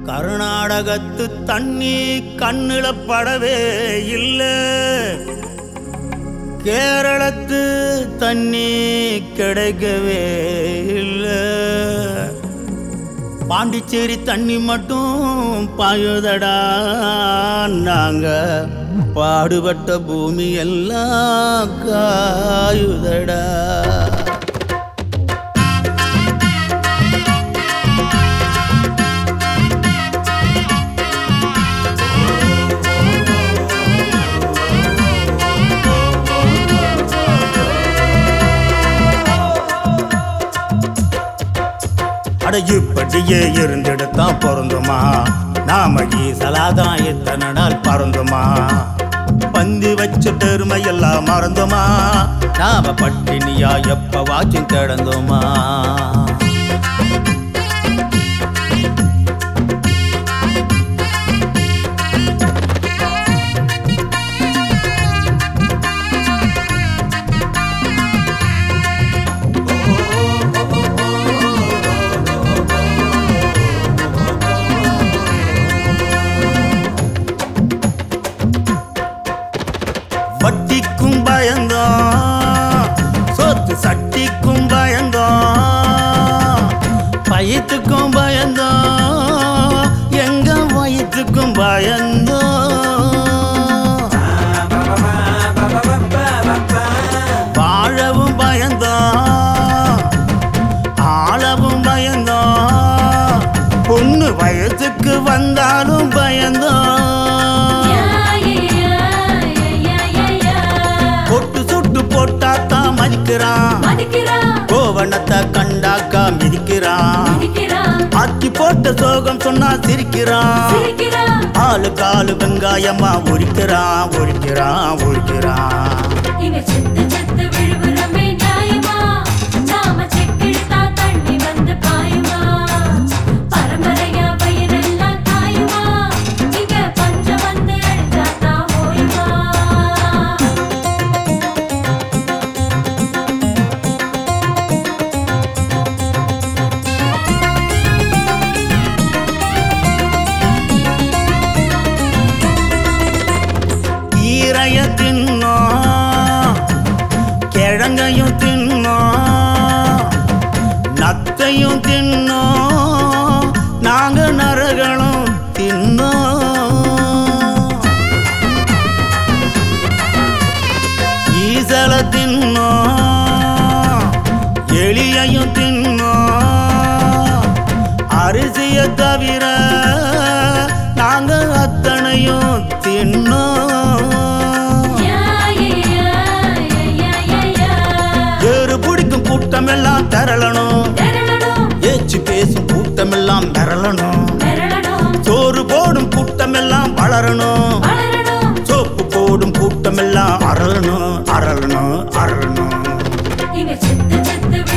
கர்நாடகத்து தண்ணி கண்ணுல படவே இல்லை கேரளத்து தண்ணி கிடைக்கவே இல்லை பாண்டிச்சேரி தண்ணி மட்டும் பாயுதடா நாங்க பாடுபட்ட பூமி எல்லாம் காயுதடா அட இப்படியே இருந்துடுத்தான் பொருந்துமா நாம ஈசலாதான் எத்தனை நாள் பறந்துமா பந்தி வச்ச பெருமை எல்லாம் மறந்துமா நாம பட்டினியா எப்பவாச்சும் கிடந்தோமா வட்டிக்கும் பயந்தோம் சொத்து சட்டிக்கும் பயந்தோம் பயத்துக்கும் பயந்தோம் எங்க வயிற்றுக்கும் பயந்தோம் வாழவும் பயந்தோம் ஆளவும் பயந்தோம் பொண்ணு வயசுக்கு வந்தாலும் பயந்தோம் பொட்டு சுட்டு போட்டாத்தான் மதிக்கிறான் கோவணத்தை கண்டாக்கா மிதிக்கிறான் அத்தி போட்ட சோகம் சொன்னா சிரிக்கிறான் ஆளு காலு வெங்காயமா உரிக்கிறான் உரிக்கிறான் உரிக்கிறான் ஈரைய தின்னோம் கிழங்கையும் தின்னோம் நத்தையும் தின்னோம் நாங்க நரகளும் தின்னோம் ஈசல தின்னோம் எலியையும் தின்னோம் அரிசிய தவிர நாங்க அத்தனையும் தின்னோம் ஏறு பிடிக்கும் கூட்டம் எல்லாம் திரளணும் ஏச்சு பேசும் கூட்டம் எல்லாம் மிரளணும் சோறு போடும் கூட்டம் எல்லாம் வளரணும் சோப்பு போடும் கூட்டம் எல்லாம் அரளணும் அரளணும் அரளணும் இங்க செத்து செத்து